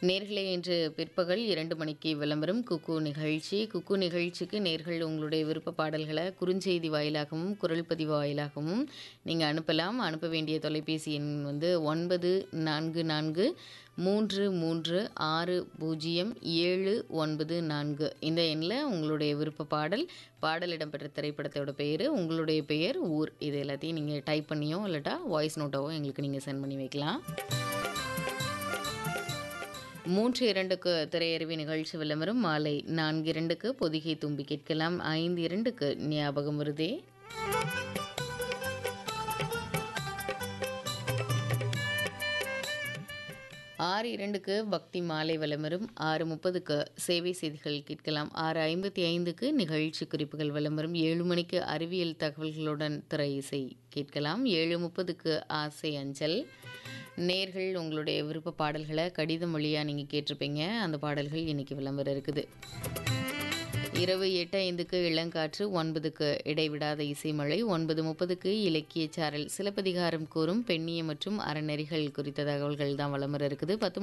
நேர்களே இன்று பிற்பகல் இரண்டு மணிக்கு விளம்பரம் குக்கு நிகழ்ச்சி குக்கு நிகழ்ச்சிக்கு நேர்கள் உங்களுடைய விருப்ப பாடல்களை குறுஞ்செய்தி வாயிலாகவும் குரல் பதிவு வாயிலாகவும் நீங்கள் அனுப்பலாம் அனுப்ப வேண்டிய தொலைபேசி எண் வந்து ஒன்பது நான்கு நான்கு மூன்று மூன்று ஆறு பூஜ்ஜியம் ஏழு ஒன்பது நான்கு இந்த எண்ணில் உங்களுடைய விருப்ப பாடல் பாடல் இடம்பெற்ற திரைப்படத்தோட பெயர் உங்களுடைய பெயர் ஊர் இது எல்லாத்தையும் நீங்கள் டைப் பண்ணியோ இல்லாட்டா வாய்ஸ் நோட்டாவோ எங்களுக்கு நீங்கள் சென்ட் பண்ணி வைக்கலாம் மூன்று இரண்டுக்கு திரையறிவி நிகழ்ச்சி விளம்பரம் மாலை நான்கு இரண்டுக்கு பொதிகை தும்பி கேட்கலாம் ஐந்து இரண்டுக்கு ஞாபகம் வருதே ஆறு இரண்டுக்கு பக்தி மாலை விளம்பரம் ஆறு முப்பதுக்கு சேவை செய்திகள் கேட்கலாம் ஆறு ஐம்பத்தி ஐந்துக்கு நிகழ்ச்சி குறிப்புகள் விளம்பரம் ஏழு மணிக்கு அறிவியல் தகவல்களுடன் திரை இசை கேட்கலாம் ஏழு முப்பதுக்கு ஆசை அஞ்சல் நேர்கள் உங்களுடைய விருப்ப பாடல்களை கடிதம் வழியாக நீங்கள் கேட்டிருப்பீங்க அந்த பாடல்கள் இன்றைக்கி விளம்பரம் இருக்குது இரவு எட்டு ஐந்துக்கு இளங்காற்று ஒன்பதுக்கு இடைவிடாத இசைமழை ஒன்பது முப்பதுக்கு இலக்கிய சாரல் சிலப்பதிகாரம் கூறும் பெண்ணிய மற்றும் அறநெறிகள் குறித்த தகவல்கள் தான் விளம்பரம் இருக்குது பத்து